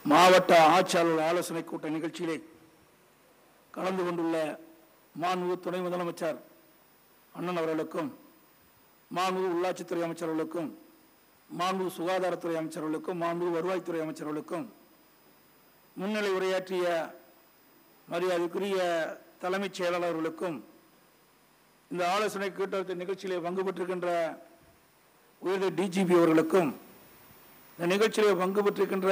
மாவட்ட ஆட்சியாளர் ஆலோசனை கூட்ட நிகழ்ச்சியிலே கலந்து கொண்டுள்ள மாண்பு துணை முதலமைச்சர் அண்ணன் அவர்களுக்கும் மாண்பு உள்ளாட்சித்துறை அமைச்சர்களுக்கும் மாண்பு சுகாதாரத்துறை அமைச்சர்களுக்கும் மாண்பு வருவாய்த்துறை அமைச்சர்களுக்கும் முன்னிலை உரையாற்றிய மரியாதைக்குரிய தலைமைச் செயலாளர்களுக்கும் இந்த ஆலோசனை கூட்டத்தின் நிகழ்ச்சியிலே பங்கு பெற்றிருக்கின்ற உயர்ந்த டிஜிபி அவர்களுக்கும் இந்த நிகழ்ச்சியிலே பங்கு பெற்றிருக்கின்ற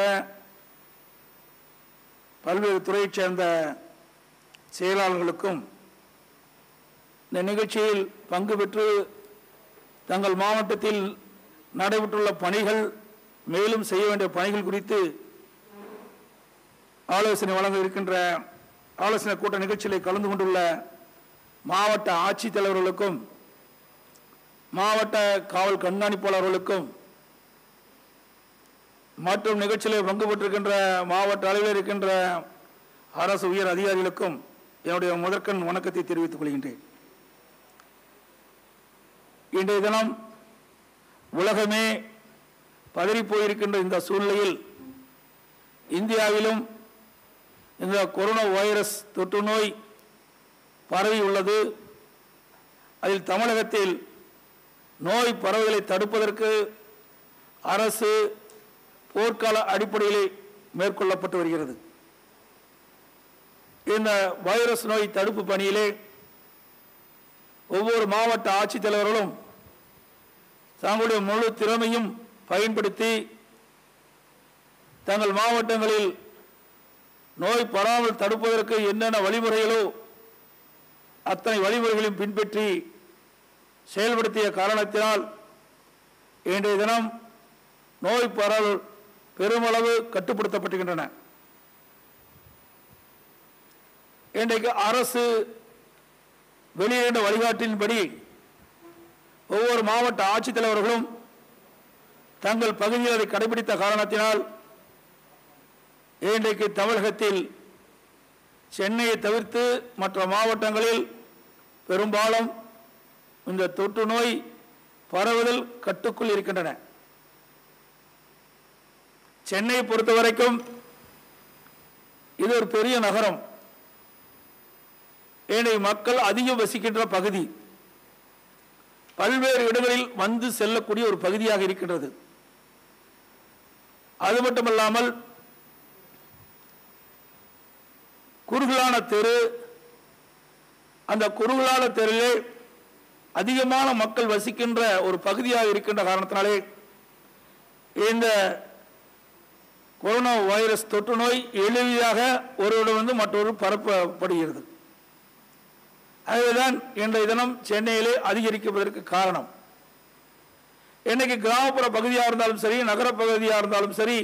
பல்வேறு துறையைச் சேர்ந்த செயலாளர்களுக்கும் இந்த நிகழ்ச்சியில் பங்கு பெற்று தங்கள் மாவட்டத்தில் நடைபெற்றுள்ள பணிகள் மேலும் செய்ய வேண்டிய பணிகள் குறித்து ஆலோசனை வழங்க இருக்கின்ற ஆலோசனை கூட்ட நிகழ்ச்சியிலே கலந்து கொண்டுள்ள மாவட்ட ஆட்சித்தலைவர்களுக்கும் மாவட்ட காவல் கண்காணிப்பாளர்களுக்கும் மற்றும் நிகழ்ச்சியிலே பங்கு பெற்றிருக்கின்ற மாவட்ட அளவில் இருக்கின்ற அரசு உயர் அதிகாரிகளுக்கும் என்னுடைய முதற்கண் வணக்கத்தை தெரிவித்துக் கொள்கின்றேன் இன்றைய தினம் உலகமே பதறிப் போயிருக்கின்ற இந்த சூழ்நிலையில் இந்தியாவிலும் இந்த கொரோனா வைரஸ் தொற்று நோய் பரவி உள்ளது அதில் தமிழகத்தில் நோய் பரவுதலை தடுப்பதற்கு அரசு போர்க்கால அடிப்படையிலே மேற்கொள்ளப்பட்டு வருகிறது இந்த வைரஸ் நோய் தடுப்பு பணியிலே ஒவ்வொரு மாவட்ட ஆட்சித்தலைவர்களும் தங்களுடைய முழு திறமையும் பயன்படுத்தி தங்கள் மாவட்டங்களில் நோய் பரவாமல் தடுப்பதற்கு என்னென்ன வழிமுறைகளோ அத்தனை வழிமுறைகளையும் பின்பற்றி செயல்படுத்திய காரணத்தினால் இன்றைய தினம் நோய் பரவல் பெருமளவு கட்டுப்படுத்தப்பட்டுகின்றன இன்றைக்கு அரசு வெளியிட வழிகாட்டின்படி ஒவ்வொரு மாவட்ட ஆட்சித்தலைவர்களும் தங்கள் பகுதியில் அதை கடைபிடித்த காரணத்தினால் இன்றைக்கு தமிழகத்தில் சென்னையை தவிர்த்து மற்ற மாவட்டங்களில் பெரும்பாலும் இந்த தொற்று நோய் பரவுதல் கட்டுக்குள் இருக்கின்றன சென்னையை பொறுத்த வரைக்கும் இது ஒரு பெரிய நகரம் ஏனைய மக்கள் அதிகம் வசிக்கின்ற பகுதி பல்வேறு இடங்களில் வந்து செல்லக்கூடிய ஒரு பகுதியாக இருக்கின்றது அது மட்டுமல்லாமல் குறுகலான தெரு அந்த குறுகலான தெருவிலே அதிகமான மக்கள் வசிக்கின்ற ஒரு பகுதியாக இருக்கின்ற காரணத்தினாலே இந்த கொரோனா வைரஸ் தொற்று நோய் எளிதாக ஒருவரிடமிருந்து மற்றொரு பரப்பப்படுகிறது அதுதான் இன்றைய தினம் சென்னையிலே அதிகரிப்பதற்கு காரணம் இன்னைக்கு கிராமப்புற பகுதியாக இருந்தாலும் சரி நகர பகுதியாக இருந்தாலும் சரி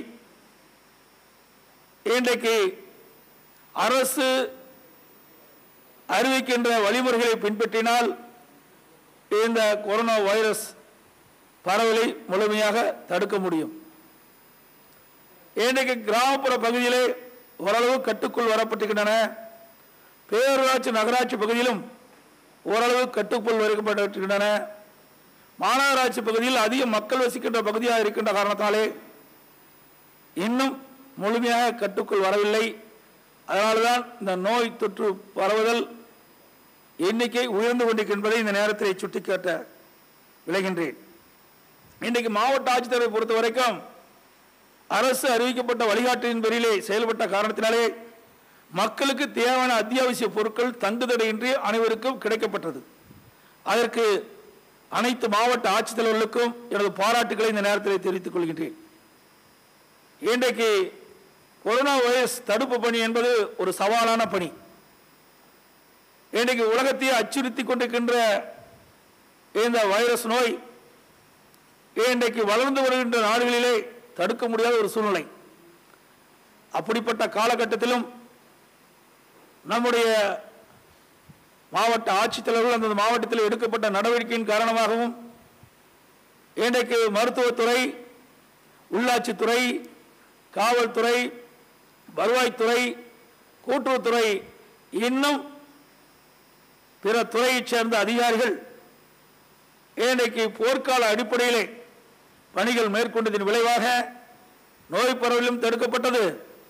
இன்றைக்கு அரசு அறிவிக்கின்ற வழிமுறைகளை பின்பற்றினால் இந்த கொரோனா வைரஸ் பரவலை முழுமையாக தடுக்க முடியும் இன்றைக்கு கிராமப்புற பகுதியிலே ஓரளவு கட்டுக்குள் வரப்பட்டுகின்றன பேரூராட்சி நகராட்சி பகுதியிலும் ஓரளவு கட்டுக்குள் வைக்கப்பட்டிருக்கின்றன மாநகராட்சி பகுதியில் அதிக மக்கள் வசிக்கின்ற பகுதியாக இருக்கின்ற காரணத்தாலே இன்னும் முழுமையாக கட்டுக்குள் வரவில்லை அதனால்தான் இந்த நோய் தொற்று பரவுதல் எண்ணிக்கை உயர்ந்து கொண்டிருக்கின்றதை இந்த நேரத்தில் சுட்டிக்காட்ட விளைகின்றேன் இன்றைக்கு மாவட்ட ஆட்சித்தலைவரை பொறுத்த வரைக்கும் அரசு அறிவிக்கப்பட்ட வழிகாட்டின் பேரிலே செயல்பட்ட காரணத்தினாலே மக்களுக்கு தேவையான அத்தியாவசிய பொருட்கள் தங்குதடையின்றி அனைவருக்கும் கிடைக்கப்பட்டது அதற்கு அனைத்து மாவட்ட ஆட்சித்தலைவர்களுக்கும் எனது பாராட்டுகளை இந்த நேரத்தில் தெரிவித்துக் கொள்கின்றேன் இன்றைக்கு கொரோனா வைரஸ் தடுப்பு பணி என்பது ஒரு சவாலான பணி இன்றைக்கு உலகத்தையே அச்சுறுத்தி கொண்டிருக்கின்ற இந்த வைரஸ் நோய் இன்றைக்கு வளர்ந்து வருகின்ற நாடுகளிலே தடுக்க முடியாத ஒரு சூழ்நிலை அப்படிப்பட்ட காலகட்டத்திலும் நம்முடைய மாவட்ட ஆட்சித்தலைவர்கள் அந்த மாவட்டத்தில் எடுக்கப்பட்ட நடவடிக்கையின் காரணமாகவும் இன்றைக்கு மருத்துவத்துறை உள்ளாட்சித்துறை காவல்துறை வருவாய்த்துறை கூட்டுறவுத்துறை இன்னும் பிற துறையைச் சேர்ந்த அதிகாரிகள் இன்றைக்கு போர்க்கால அடிப்படையிலே பணிகள் மேற்கொண்டதின் விளைவாக நோய் பரவலும் தடுக்கப்பட்டது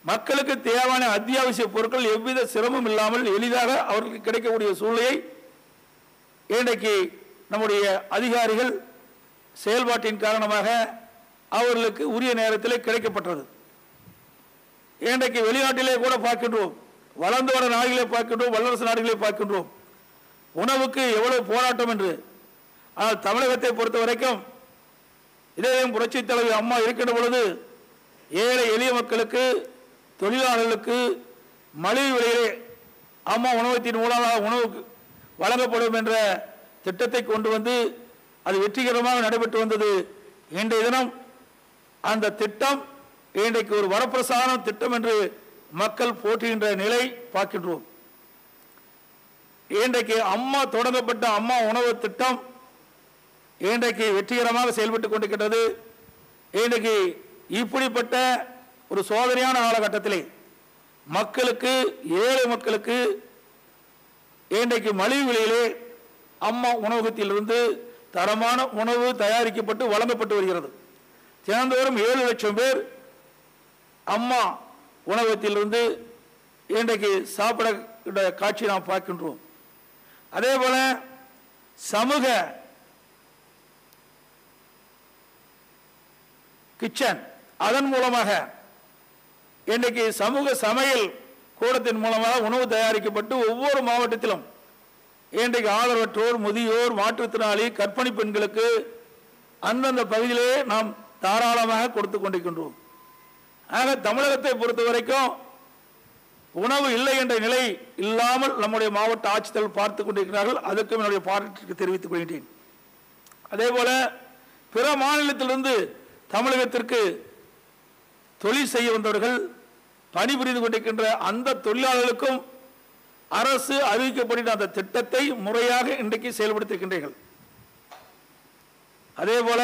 மக்களுக்கு தேவையான அத்தியாவசிய பொருட்கள் எவ்வித சிரமம் இல்லாமல் எளிதாக அவர்களுக்கு கிடைக்கக்கூடிய சூழ்நிலையை இன்றைக்கு நம்முடைய அதிகாரிகள் செயல்பாட்டின் காரணமாக அவர்களுக்கு உரிய நேரத்தில் கிடைக்கப்பட்டது இன்றைக்கு வெளிநாட்டிலே கூட பார்க்கின்றோம் வளர்ந்து வர நாடுகளை பார்க்கின்றோம் வல்லரசு நாடுகளை பார்க்கின்றோம் உணவுக்கு எவ்வளவு போராட்டம் என்று ஆனால் தமிழகத்தை பொறுத்த வரைக்கும் இதயம் புரட்சி தலைவி அம்மா இருக்கின்ற பொழுது ஏழை எளிய மக்களுக்கு தொழிலாளர்களுக்கு மலிவு விலையிலே அம்மா உணவகத்தின் மூலமாக உணவு வழங்கப்படும் என்ற திட்டத்தை கொண்டு வந்து அது வெற்றிகரமாக நடைபெற்று வந்தது இன்றைய தினம் அந்த திட்டம் இன்றைக்கு ஒரு வரப்பிரசாத திட்டம் என்று மக்கள் போற்றுகின்ற நிலை பார்க்கின்றோம் இன்றைக்கு அம்மா தொடங்கப்பட்ட அம்மா உணவு திட்டம் இன்றைக்கு வெற்றிகரமாக செயல்பட்டு கொண்டிருக்கின்றது இன்றைக்கு இப்படிப்பட்ட ஒரு சோதனையான காலகட்டத்திலே மக்களுக்கு ஏழை மக்களுக்கு இன்றைக்கு மலிவு விலையிலே அம்மா உணவகத்திலிருந்து தரமான உணவு தயாரிக்கப்பட்டு வழங்கப்பட்டு வருகிறது தினந்தோறும் ஏழு லட்சம் பேர் அம்மா உணவகத்திலிருந்து இன்றைக்கு சாப்பிட காட்சி நாம் பார்க்கின்றோம் அதே போல சமூக கிச்சன் அதன் மூலமாக இன்றைக்கு சமூக சமையல் கூடத்தின் மூலமாக உணவு தயாரிக்கப்பட்டு ஒவ்வொரு மாவட்டத்திலும் இன்றைக்கு ஆதரவற்றோர் முதியோர் மாற்றுத்திறனாளி கற்பணி பெண்களுக்கு அந்தந்த பகுதியிலே நாம் தாராளமாக கொடுத்து கொண்டிருக்கின்றோம் ஆக தமிழகத்தை பொறுத்த வரைக்கும் உணவு இல்லை என்ற நிலை இல்லாமல் நம்முடைய மாவட்ட ஆட்சித்தலைவர் பார்த்து கொண்டிருக்கிறார்கள் அதற்கும் என்னுடைய பாராட்டுக்கு தெரிவித்துக் கொள்கின்றேன் அதே போல பிற மாநிலத்திலிருந்து தமிழகத்திற்கு தொழில் செய்ய வந்தவர்கள் பணிபுரிந்து கொண்டிருக்கின்ற அந்த தொழிலாளர்களுக்கும் அரசு அறிவிக்கப்படுகிற அந்த திட்டத்தை முறையாக இன்றைக்கு செயல்படுத்திருக்கின்றீர்கள் அதே போல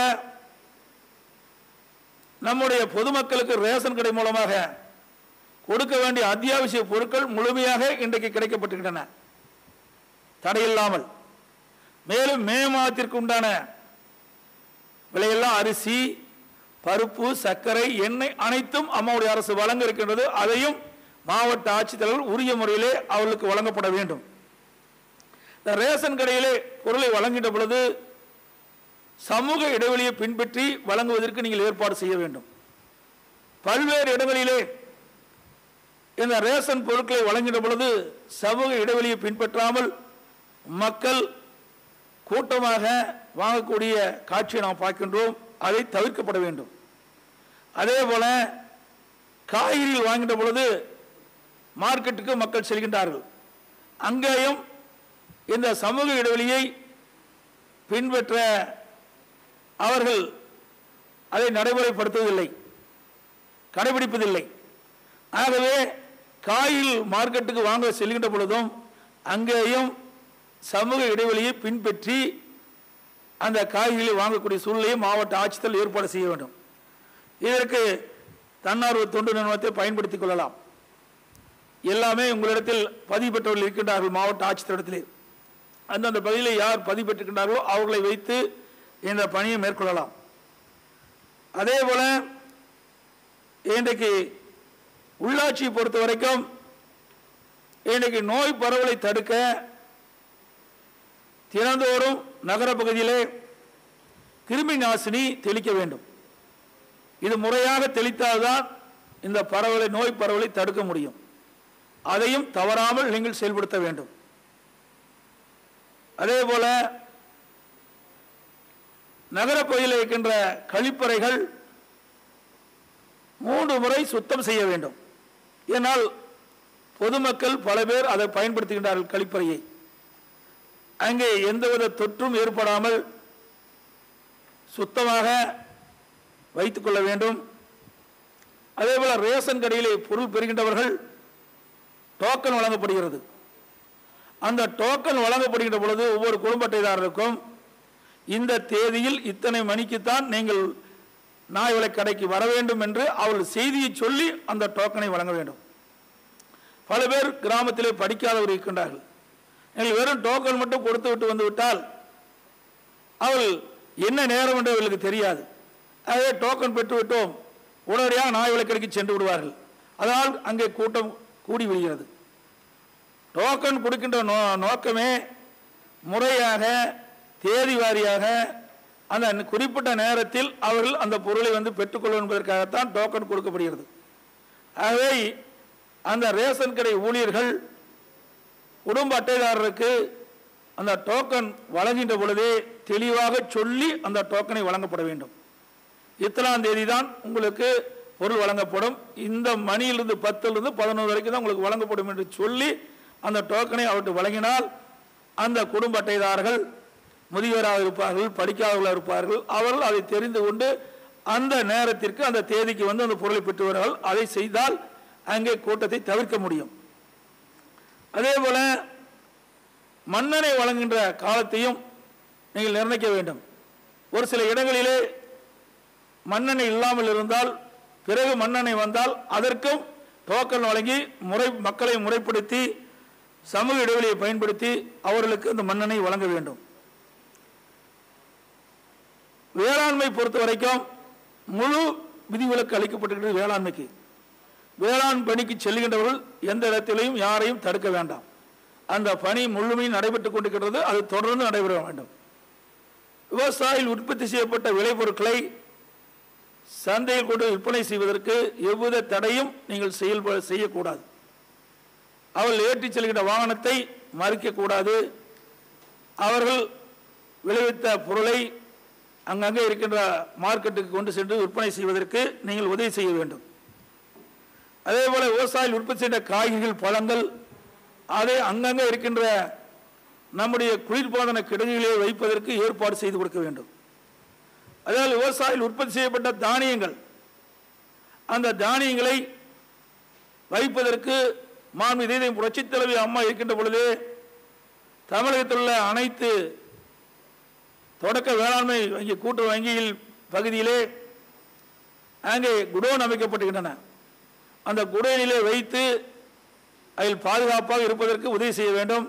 நம்முடைய பொதுமக்களுக்கு ரேஷன் கடை மூலமாக கொடுக்க வேண்டிய அத்தியாவசிய பொருட்கள் முழுமையாக இன்றைக்கு கிடைக்கப்பட்டிருக்கின்றன தடையில்லாமல் மேலும் மே மாதத்திற்கு உண்டான விலையெல்லாம் அரிசி பருப்பு சர்க்கரை எண்ணெய் அனைத்தும் அம்மாவுடைய அரசு வழங்க இருக்கின்றது அதையும் மாவட்ட ஆட்சித்தலைவர் உரிய முறையிலே அவர்களுக்கு வழங்கப்பட வேண்டும் இந்த ரேஷன் கடையிலே பொருளை வழங்கின்ற பொழுது சமூக இடைவெளியை பின்பற்றி வழங்குவதற்கு நீங்கள் ஏற்பாடு செய்ய வேண்டும் பல்வேறு இடங்களிலே இந்த ரேஷன் பொருட்களை வழங்கின்ற பொழுது சமூக இடைவெளியை பின்பற்றாமல் மக்கள் கூட்டமாக வாங்கக்கூடிய காட்சியை நாம் பார்க்கின்றோம் அதை தவிர்க்கப்பட வேண்டும் அதே போல காய்கறிகள் வாங்கின்ற பொழுது மார்க்கெட்டுக்கு மக்கள் செல்கின்றார்கள் அங்கேயும் இந்த சமூக இடைவெளியை பின்பற்ற அவர்கள் அதை நடைமுறைப்படுத்துவதில்லை கடைபிடிப்பதில்லை ஆகவே காயில் மார்க்கெட்டுக்கு வாங்க செல்கின்ற பொழுதும் அங்கேயும் சமூக இடைவெளியை பின்பற்றி அந்த காய்கறிகளை வாங்கக்கூடிய சூழ்நிலையை மாவட்ட ஆட்சித்தல் ஏற்பாடு செய்ய வேண்டும் இதற்கு தன்னார்வ தொண்டு நிறுவனத்தை பயன்படுத்திக் கொள்ளலாம் எல்லாமே உங்களிடத்தில் பதிவு பெற்றவர்கள் இருக்கின்றார்கள் மாவட்ட ஆட்சித்தரிடத்திலே அந்தந்த பகுதியில் யார் பதிவு பெற்றிருக்கின்றார்களோ அவர்களை வைத்து இந்த பணியை மேற்கொள்ளலாம் அதே போல இன்றைக்கு உள்ளாட்சியை பொறுத்த வரைக்கும் இன்றைக்கு நோய் பரவலை தடுக்க தினந்தோறும் நகர பகுதியிலே கிருமி நாசினி தெளிக்க வேண்டும் இது முறையாக தெளித்தால்தான் இந்த பரவலை நோய் பரவலை தடுக்க முடியும் அதையும் தவறாமல் நீங்கள் செயல்படுத்த வேண்டும் அதே போல நகர பகுதியில் இருக்கின்ற கழிப்பறைகள் மூன்று முறை சுத்தம் செய்ய வேண்டும் ஏனால் பொதுமக்கள் பல பேர் அதை பயன்படுத்துகின்றார்கள் கழிப்பறையை அங்கே எந்தவித தொற்றும் ஏற்படாமல் சுத்தமாக வைத்துக் கொள்ள வேண்டும் அதே போல ரேஷன் கடையிலே பொருள் பெறுகின்றவர்கள் டோக்கன் வழங்கப்படுகிறது அந்த டோக்கன் வழங்கப்படுகின்ற பொழுது ஒவ்வொரு குடும்ப அட்டைதாரருக்கும் இந்த தேதியில் இத்தனை மணிக்குத்தான் நீங்கள் நாய் விலை கடைக்கு வர வேண்டும் என்று அவர்கள் செய்தியை சொல்லி அந்த டோக்கனை வழங்க வேண்டும் பல பேர் கிராமத்திலே படிக்காதவர் இருக்கின்றார்கள் நீங்கள் வெறும் டோக்கன் மட்டும் கொடுத்து விட்டு வந்து விட்டால் அவள் என்ன நேரம் என்று அவர்களுக்கு தெரியாது ஆகவே டோக்கன் பெற்று விட்டோம் உடனடியாக நாய் விளக்கடைக்கு சென்று விடுவார்கள் அதனால் அங்கே கூட்டம் கூடி விடுகிறது டோக்கன் கொடுக்கின்ற நோ நோக்கமே முறையாக தேதி வாரியாக அந்த குறிப்பிட்ட நேரத்தில் அவர்கள் அந்த பொருளை வந்து பெற்றுக்கொள்ளும் என்பதற்காகத்தான் டோக்கன் கொடுக்கப்படுகிறது ஆகவே அந்த ரேஷன் கடை ஊழியர்கள் குடும்ப அட்டைதாரருக்கு அந்த டோக்கன் வழங்குகின்ற பொழுதே தெளிவாக சொல்லி அந்த டோக்கனை வழங்கப்பட வேண்டும் இத்தனாம் தேதி தான் உங்களுக்கு பொருள் வழங்கப்படும் இந்த மணியிலிருந்து பத்திலிருந்து பதினோரு வரைக்கும் தான் உங்களுக்கு வழங்கப்படும் என்று சொல்லி அந்த டோக்கனை அவருக்கு வழங்கினால் அந்த குடும்ப அட்டைதாரர்கள் முதியவராக இருப்பார்கள் படிக்காதவர்களாக இருப்பார்கள் அவர்கள் அதை தெரிந்து கொண்டு அந்த நேரத்திற்கு அந்த தேதிக்கு வந்து அந்த பொருளை பெற்று வருவார்கள் அதை செய்தால் அங்கே கூட்டத்தை தவிர்க்க முடியும் அதே போல மன்னனை வழங்குகின்ற காலத்தையும் நீங்கள் நிர்ணயிக்க வேண்டும் ஒரு சில இடங்களிலே மன்னனை இல்லாமல் இருந்தால் பிறகு மன்னனை வந்தால் அதற்கும் டோக்கன் வழங்கி முறை மக்களை முறைப்படுத்தி சமூக இடைவெளியை பயன்படுத்தி அவர்களுக்கு இந்த மன்னனை வழங்க வேண்டும் வேளாண்மை பொறுத்த வரைக்கும் முழு விதிவிலக்கு அளிக்கப்பட்டிருக்கிறது வேளாண்மைக்கு வேளாண் பணிக்கு செல்கின்றவர்கள் எந்த இடத்திலையும் யாரையும் தடுக்க வேண்டாம் அந்த பணி முழுமையும் நடைபெற்றுக் கொண்டிருக்கிறது அது தொடர்ந்து நடைபெற வேண்டும் விவசாயிகள் உற்பத்தி செய்யப்பட்ட விளைபொருட்களை சந்தையில் கொண்டு விற்பனை செய்வதற்கு எவ்வித தடையும் நீங்கள் செயல்ப செய்யக்கூடாது அவர்கள் ஏற்றிச் செல்கின்ற வாகனத்தை மறிக்கக்கூடாது அவர்கள் விளைவித்த பொருளை அங்கங்கே இருக்கின்ற மார்க்கெட்டுக்கு கொண்டு சென்று விற்பனை செய்வதற்கு நீங்கள் உதவி செய்ய வேண்டும் அதே போல விவசாயிகள் உற்பத்தி செய்த காய்கறிகள் பழங்கள் அதை அங்கங்கே இருக்கின்ற நம்முடைய குளிர்பாதன கிடங்குகளே வைப்பதற்கு ஏற்பாடு செய்து கொடுக்க வேண்டும் அதாவது விவசாயிகள் உற்பத்தி செய்யப்பட்ட தானியங்கள் அந்த தானியங்களை வைப்பதற்கு மாண்பு இதய புரட்சித் தலைவி அம்மா இருக்கின்ற பொழுது தமிழகத்தில் உள்ள அனைத்து தொடக்க வேளாண்மை வங்கி கூட்டு வங்கியில் பகுதியிலே அங்கே குடோன் அமைக்கப்பட்டுகின்றன அந்த குடோனிலே வைத்து அதில் பாதுகாப்பாக இருப்பதற்கு உதவி செய்ய வேண்டும்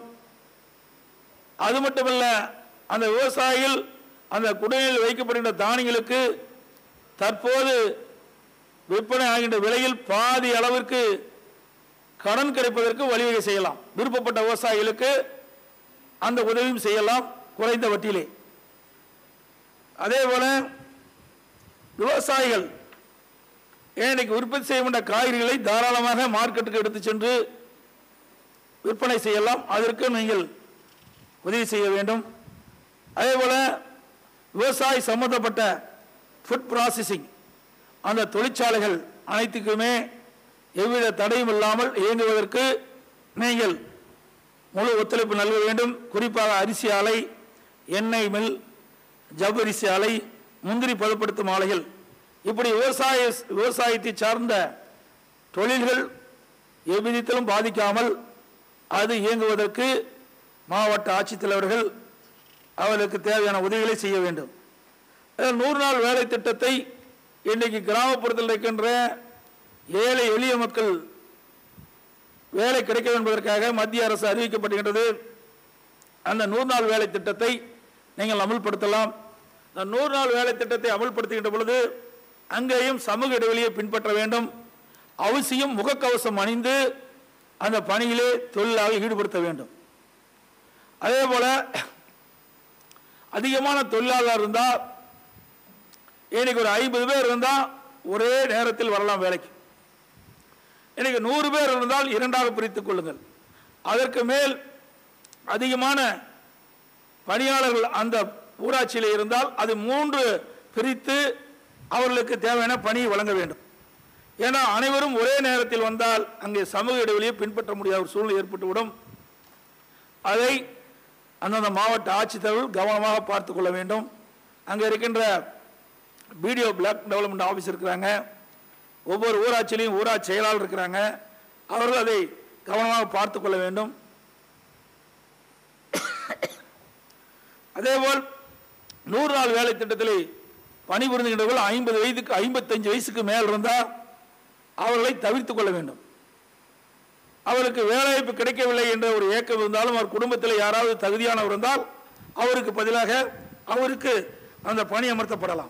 அது மட்டுமல்ல அந்த விவசாயிகள் அந்த குடோனில் வைக்கப்படுகின்ற தானியங்களுக்கு தற்போது விற்பனை ஆகின்ற விலையில் பாதி அளவிற்கு கடன் கிடைப்பதற்கு வழிவகை செய்யலாம் விருப்பப்பட்ட விவசாயிகளுக்கு அந்த உதவியும் செய்யலாம் குறைந்த வட்டியிலே அதே போல விவசாயிகள் இன்னைக்கு உற்பத்தி செய்யப்பட்ட காய்கறிகளை தாராளமாக மார்க்கெட்டுக்கு எடுத்து சென்று விற்பனை செய்யலாம் அதற்கு நீங்கள் உதவி செய்ய வேண்டும் அதே போல விவசாய சம்பந்தப்பட்ட ஃபுட் ப்ராசஸிங் அந்த தொழிற்சாலைகள் அனைத்துக்குமே எவ்வித தடையும் இல்லாமல் இயங்குவதற்கு நீங்கள் முழு ஒத்துழைப்பு நல்க வேண்டும் குறிப்பாக அரிசி ஆலை எண்ணெய் மில் ஜவ்வரிசி ஆலை முந்திரி பதப்படுத்தும் ஆலைகள் இப்படி விவசாய விவசாயத்தை சார்ந்த தொழில்கள் எவ்விதத்திலும் பாதிக்காமல் அது இயங்குவதற்கு மாவட்ட ஆட்சித்தலைவர்கள் அவர்களுக்கு தேவையான உதவிகளை செய்ய வேண்டும் அதாவது நூறு நாள் வேலை திட்டத்தை இன்றைக்கு கிராமப்புறத்தில் இருக்கின்ற ஏழை எளிய மக்கள் வேலை கிடைக்க என்பதற்காக மத்திய அரசு அறிவிக்கப்படுகின்றது அந்த நூறு நாள் வேலை திட்டத்தை நீங்கள் அமல்படுத்தலாம் அந்த நூறு நாள் வேலை திட்டத்தை அமல்படுத்துகின்ற பொழுது அங்கேயும் சமூக இடைவெளியை பின்பற்ற வேண்டும் அவசியம் முகக்கவசம் அணிந்து அந்த பணியிலே தொழிலாக ஈடுபடுத்த வேண்டும் அதே போல அதிகமான தொழிலாளர் இருந்தால் இன்னைக்கு ஒரு ஐம்பது பேர் இருந்தால் ஒரே நேரத்தில் வரலாம் வேலைக்கு இன்னைக்கு நூறு பேர் இருந்தால் இரண்டாக பிரித்துக் கொள்ளுங்கள் அதற்கு மேல் அதிகமான பணியாளர்கள் அந்த ஊராட்சியில் இருந்தால் அது மூன்று பிரித்து அவர்களுக்கு தேவையான பணியை வழங்க வேண்டும் ஏன்னா அனைவரும் ஒரே நேரத்தில் வந்தால் அங்கே சமூக இடைவெளியை பின்பற்ற முடியாத ஒரு சூழ்நிலை ஏற்பட்டுவிடும் அதை அந்தந்த மாவட்ட ஆட்சித்தலைவர்கள் கவனமாக பார்த்து கொள்ள வேண்டும் அங்கே இருக்கின்ற பிடிஓ பிளாக் டெவலப்மெண்ட் ஆஃபீஸ் இருக்கிறாங்க ஒவ்வொரு ஊராட்சியிலையும் ஊராட்சி செயலாளர் இருக்கிறாங்க அவர்கள் அதை கவனமாக பார்த்து கொள்ள வேண்டும் அதேபோல் நூறு நாள் வேலை திட்டத்தில் பணிபுரிந்துகின்றவர்கள் ஐம்பது வயதுக்கு ஐம்பத்தஞ்சு வயசுக்கு மேல் இருந்தால் அவர்களை தவிர்த்துக் கொள்ள வேண்டும் அவருக்கு வேலைவாய்ப்பு கிடைக்கவில்லை என்ற ஒரு ஏக்கம் இருந்தாலும் அவர் குடும்பத்தில் யாராவது தகுதியானவர் இருந்தால் அவருக்கு பதிலாக அவருக்கு அந்த பணி அமர்த்தப்படலாம்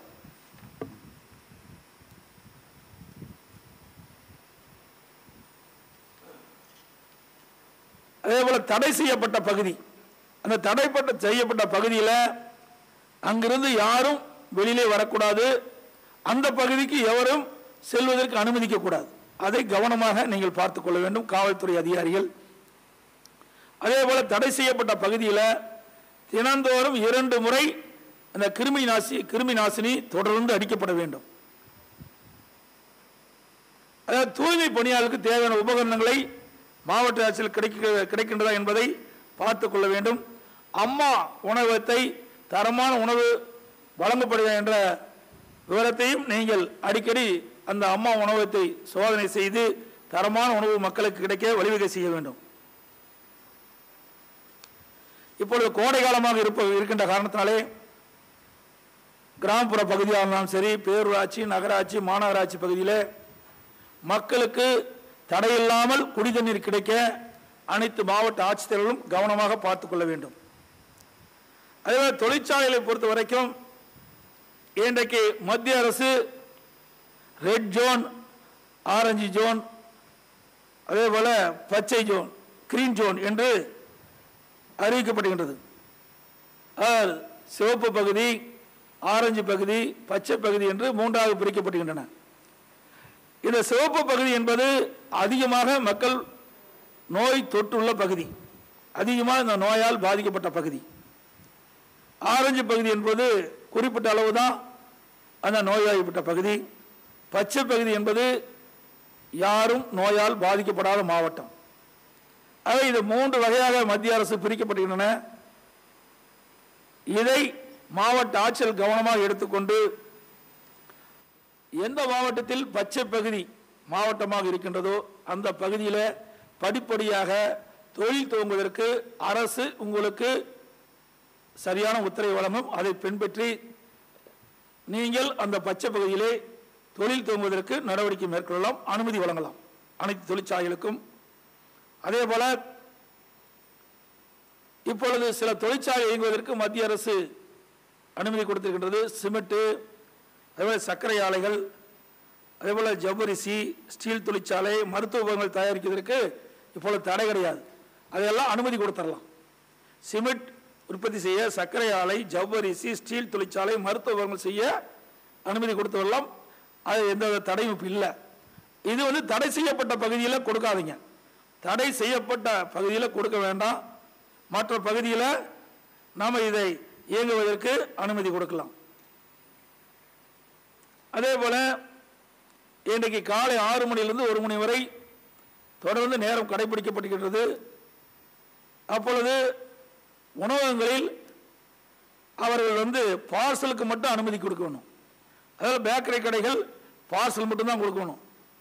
அதே போல தடை செய்யப்பட்ட பகுதி அந்த தடைப்பட்ட செய்யப்பட்ட பகுதியில் அங்கிருந்து யாரும் வெளியிலே வரக்கூடாது அந்த பகுதிக்கு எவரும் செல்வதற்கு அனுமதிக்க கூடாது அதை கவனமாக நீங்கள் பார்த்துக் கொள்ள வேண்டும் காவல்துறை அதிகாரிகள் அதே போல தடை செய்யப்பட்ட பகுதியில் தினந்தோறும் இரண்டு முறை அந்த கிருமி நாசி கிருமி நாசினி தொடர்ந்து அடிக்கப்பட வேண்டும் அதாவது தூய்மை பணியாளருக்கு தேவையான உபகரணங்களை மாவட்ட ஆட்சியில் கிடைக்க கிடைக்கின்றதா என்பதை பார்த்துக் கொள்ள வேண்டும் அம்மா உணவகத்தை தரமான உணவு வழங்கப்படுகிறது என்ற விவரத்தையும் நீங்கள் அடிக்கடி அந்த அம்மா உணவகத்தை சோதனை செய்து தரமான உணவு மக்களுக்கு கிடைக்க வழிவகை செய்ய வேண்டும் இப்பொழுது கோடை காலமாக இருப்ப இருக்கின்ற காரணத்தினாலே கிராமப்புற பகுதியாக இருந்தாலும் சரி பேரூராட்சி நகராட்சி மாநகராட்சி பகுதியில் மக்களுக்கு தடையில்லாமல் குடி தண்ணீர் கிடைக்க அனைத்து மாவட்ட ஆட்சித்தலைவர்களும் கவனமாக பார்த்துக் கொள்ள வேண்டும் அதேபோல தொழிற்சாலைகளை பொறுத்த வரைக்கும் இன்றைக்கு மத்திய அரசு ரெட் ஜோன் ஆரஞ்சு ஜோன் அதே போல பச்சை ஜோன் கிரீன் ஜோன் என்று அறிவிக்கப்படுகின்றது அதாவது சிவப்பு பகுதி ஆரஞ்சு பகுதி பச்சை பகுதி என்று மூன்றாக பிரிக்கப்படுகின்றன இந்த சிவப்பு பகுதி என்பது அதிகமாக மக்கள் நோய் தொற்றுள்ள பகுதி அதிகமாக இந்த நோயால் பாதிக்கப்பட்ட பகுதி ஆரஞ்சு பகுதி என்பது குறிப்பிட்ட அளவு தான் அந்த நோய்வாய்ப்பட்ட பகுதி பச்சை பகுதி என்பது யாரும் நோயால் பாதிக்கப்படாத மாவட்டம் ஆக இது மூன்று வகையாக மத்திய அரசு பிரிக்கப்படுகின்றன இதை மாவட்ட ஆட்சியர் கவனமாக எடுத்துக்கொண்டு எந்த மாவட்டத்தில் பச்சை பகுதி மாவட்டமாக இருக்கின்றதோ அந்த பகுதியில் படிப்படியாக தொழில் துவங்குவதற்கு அரசு உங்களுக்கு சரியான உத்தரவு வழங்கும் அதை பின்பற்றி நீங்கள் அந்த பச்சை பகுதியிலே தொழில் துவங்குவதற்கு நடவடிக்கை மேற்கொள்ளலாம் அனுமதி வழங்கலாம் அனைத்து தொழிற்சாலைகளுக்கும் அதே போல இப்பொழுது சில தொழிற்சாலை இயங்குவதற்கு மத்திய அரசு அனுமதி கொடுத்திருக்கின்றது சிமெண்ட்டு அதேபோல சர்க்கரை ஆலைகள் அதேபோல ஜவ்வரிசி ஸ்டீல் தொழிற்சாலை மருத்துவ உபகரணங்கள் தயாரிக்கிறதுக்கு இப்பொழுது தடை கிடையாது அதெல்லாம் அனுமதி கொடுத்துடலாம் சிமெண்ட் உற்பத்தி செய்ய சர்க்கரை ஆலை ஜவ்வரிசி ஸ்டீல் தொழிற்சாலை மருத்துவ உபகரணங்கள் செய்ய அனுமதி கொடுத்து வரலாம் அது எந்த வித தடையும் இப்ப இல்லை இது வந்து தடை செய்யப்பட்ட பகுதியில் கொடுக்காதீங்க தடை செய்யப்பட்ட பகுதியில் கொடுக்க வேண்டாம் மற்ற பகுதியில் நாம் இதை இயங்குவதற்கு அனுமதி கொடுக்கலாம் அதே போல இன்றைக்கு காலை ஆறு மணியிலிருந்து ஒரு மணி வரை தொடர்ந்து நேரம் கடைபிடிக்கப்படுகின்றது அப்பொழுது உணவகங்களில் அவர்கள் வந்து பார்சலுக்கு மட்டும் அனுமதி கொடுக்கணும் அதாவது பேக்கரி கடைகள் பார்சல் மட்டும்தான் கொடுக்கணும்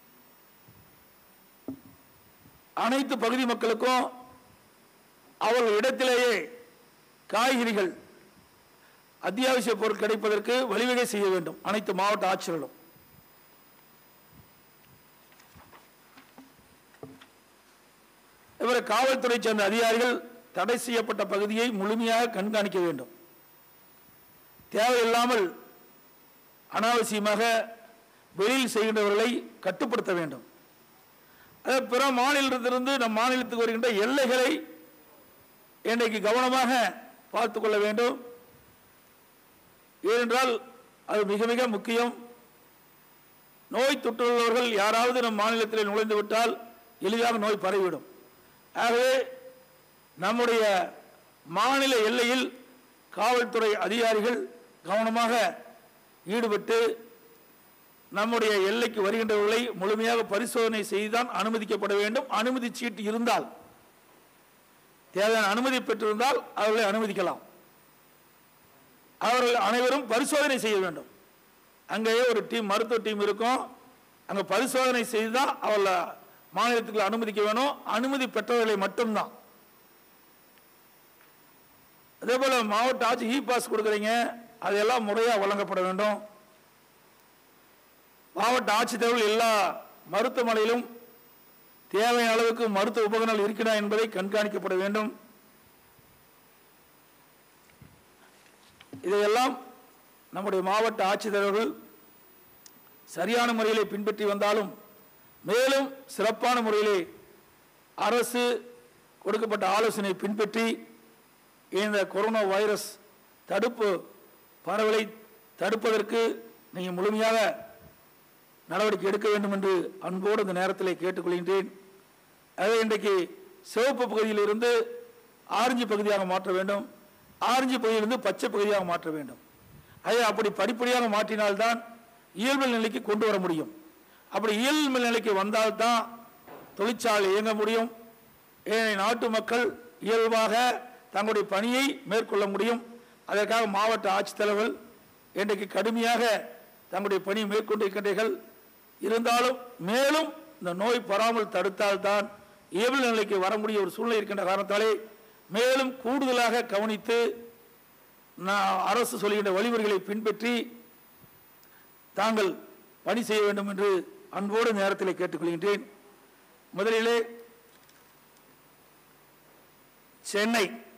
அனைத்து பகுதி மக்களுக்கும் அவர்கள் இடத்திலேயே காய்கறிகள் அத்தியாவசிய பொருள் கிடைப்பதற்கு வழிவகை செய்ய வேண்டும் அனைத்து மாவட்ட ஆட்சியர்களும் இவரை காவல்துறை சேர்ந்த அதிகாரிகள் தடை செய்யப்பட்ட பகுதியை முழுமையாக கண்காணிக்க வேண்டும் தேவையில்லாமல் அனாவசியமாக வெளியில் செய்கின்றவர்களை கட்டுப்படுத்த வேண்டும் அதே பிற மாநிலத்திலிருந்து நம் மாநிலத்துக்கு வருகின்ற எல்லைகளை இன்றைக்கு கவனமாக பார்த்து கொள்ள வேண்டும் ஏனென்றால் அது மிக மிக முக்கியம் நோய் தொற்றுள்ளவர்கள் யாராவது நம் மாநிலத்தில் நுழைந்து விட்டால் எளிதாக நோய் பரவிவிடும் ஆகவே நம்முடைய மாநில எல்லையில் காவல்துறை அதிகாரிகள் கவனமாக ஈடுபட்டு நம்முடைய எல்லைக்கு வருகின்றவர்களை முழுமையாக பரிசோதனை செய்துதான் அனுமதிக்கப்பட வேண்டும் அனுமதி சீட்டு இருந்தால் தேவையான அனுமதி பெற்றிருந்தால் அவர்களை அனுமதிக்கலாம் அவர்கள் அனைவரும் பரிசோதனை செய்ய வேண்டும் அங்கேயே ஒரு டீம் மருத்துவ டீம் இருக்கும் அங்கே பரிசோதனை செய்து தான் அவளை மாநிலத்துக்கு அனுமதிக்க வேணும் அனுமதி பெற்றவர்களை மட்டும்தான் அதே போல மாவட்ட ஆட்சி இ பாஸ் கொடுக்குறீங்க அதெல்லாம் முறையாக வழங்கப்பட வேண்டும் மாவட்ட ஆட்சித்தலைவர்கள் எல்லா மருத்துவமனையிலும் தேவையான அளவுக்கு மருத்துவ உபகரணங்கள் இருக்கிறதா என்பதை கண்காணிக்கப்பட வேண்டும் இதையெல்லாம் நம்முடைய மாவட்ட ஆட்சித்தலைவர்கள் சரியான முறையிலே பின்பற்றி வந்தாலும் மேலும் சிறப்பான முறையிலே அரசு கொடுக்கப்பட்ட ஆலோசனை பின்பற்றி இந்த கொரோனா வைரஸ் தடுப்பு பரவலை தடுப்பதற்கு நீங்கள் முழுமையாக நடவடிக்கை எடுக்க வேண்டும் என்று அன்போடு இந்த நேரத்தில் கேட்டுக்கொள்கின்றேன் அதை இன்றைக்கு சிவப்பு பகுதியிலிருந்து ஆரஞ்சு பகுதியாக மாற்ற வேண்டும் ஆரஞ்சு பகுதியிலிருந்து பச்சை பகுதியாக மாற்ற வேண்டும் அதை அப்படி படிப்படியாக மாற்றினால்தான் இயல்பு நிலைக்கு கொண்டு வர முடியும் அப்படி இயல்பு நிலைக்கு வந்தால்தான் தொழிற்சாலை இயங்க முடியும் ஏனைய நாட்டு மக்கள் இயல்பாக தங்களுடைய பணியை மேற்கொள்ள முடியும் அதற்காக மாவட்ட ஆட்சித்தலைவர்கள் இன்றைக்கு கடுமையாக தங்களுடைய பணியை மேற்கொண்டிருக்கின்றீர்கள் இருந்தாலும் மேலும் இந்த நோய் பராமல் தடுத்தால்தான் இயல்பு நிலைக்கு வர முடிய ஒரு சூழ்நிலை இருக்கின்ற காரணத்தாலே மேலும் கூடுதலாக கவனித்து நான் அரசு சொல்கின்ற வழிமுறைகளை பின்பற்றி தாங்கள் பணி செய்ய வேண்டும் என்று அன்போடு இந்த நேரத்தில் கேட்டுக்கொள்கின்றேன் முதலிலே சென்னை